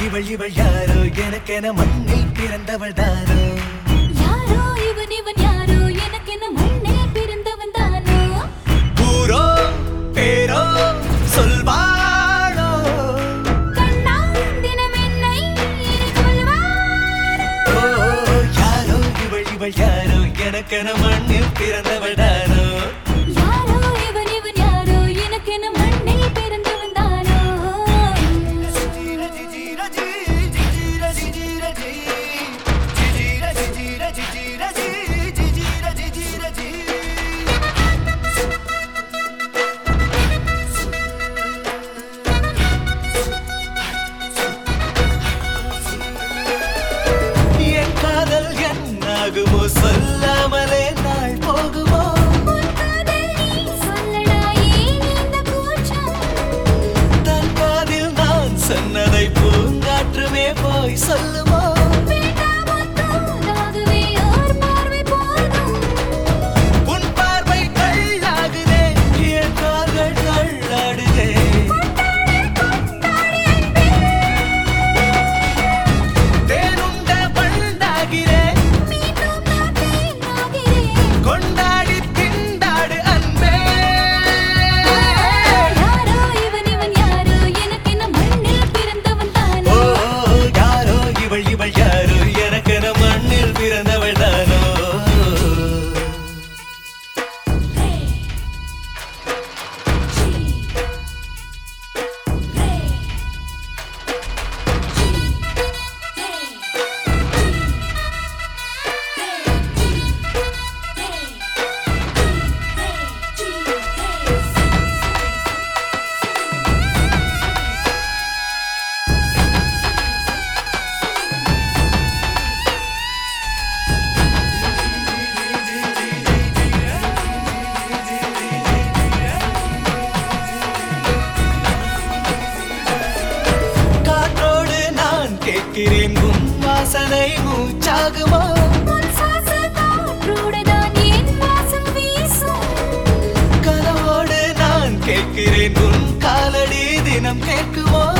இவள் இவள் யாரோ எனக்கென மண்ணில் பிறந்தவள் தானோ யாரோ இவன் இவன் யாரோ எனக்கு என்ன மண்ணே பிறந்தவன் தானோ ஊரோ பேரோ சொல்வாளோ கண்ணா தினம் என்னை இனி கொல்வானோ ஓ, யாரோ இவள் இவள் யாரோ எனக்கென மண்ணில் பிறந்தவள் தானோ யாரோ இவன் இவன் யாரோ எனக்கு என்ன மண்ணே பிறந்தவன் தானோ என் காதல் என்னாகுமோ சொல்லாமலே நாள் போகுமோ உன் காதல் நீ சொல்லடா ஏன் இந்த கூச்சம் தன் காதில் நான் சொன்னதை பூங்காற்றுமே போய் சொல்லுமோ வேண்டாமோ தூதாகவே ஓர் பார்வை போதும் உன் பார்வை கல்லாகுதே என் கால்கள் தள்ளாடுதே தேனுண்ட பண்டாகிறேன் மீண்டும் நான் தேனாகிறேன் கொண்டாடி திண்டாடு அன்பே யாரோ இவன் இவன் யாரோ எனக்கு என்ன மண்ணில் பிறந்தவன் ஓ தானோ யாரோ இவள் இவள் யாரோ எனக்கென மண்ணில் பிறந்தவள் தானோ காற்றோடு நான் கேட்கிறேன் உன் வாசனை மூச்சாகுமோ உன் சுவாச காற்றோடுதான் என் வாசம் வீசும். கனவோடு நான் கேட்கிறேன் உன் காலடி தினம் கேட்குமோ